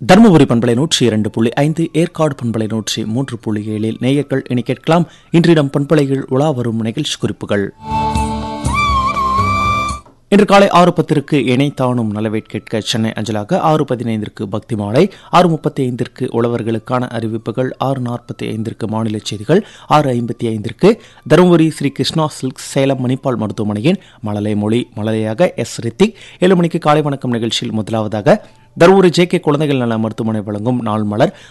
தருமபுரி பண்பலை நூற்றி இரண்டு புள்ளி ஐந்து ஏற்காடு பண்பலை நூற்றி மூன்று புள்ளி ஏழில் நேயர்கள் இனி கேட்கலாம் இன்றிடம் பண்பலையில் உலா வரும் நிகழ்ச்சி குறிப்புகள் இன்று காலை ஆறு பத்திற்கு இணைத்தானும் நலவேட் கேட்க சென்னை அஞ்சலாக ஆறு பதினைந்திற்கு பக்தி மாலை ஆறு முப்பத்தி ஐந்திற்கு உழவர்களுக்கான அறிவிப்புகள் ஆறு நாற்பத்தி ஐந்திற்கு மாநில செய்திகள் ஆறு ஐம்பத்தி ஐந்திற்கு தருமபுரி ஸ்ரீ கிருஷ்ணா சில்க் சேலம் மணிப்பால் மருத்துவமனையின் மழலை மொழி மழலையாக எஸ் ரித்திக் ஏழு மணிக்கு காலை வணக்கம் நிகழ்ச்சியில் முதலாவதாக தருமபுரி ஜே கே குழந்தைகள் நல மருத்துவமனை வழங்கும் நாள் மலர்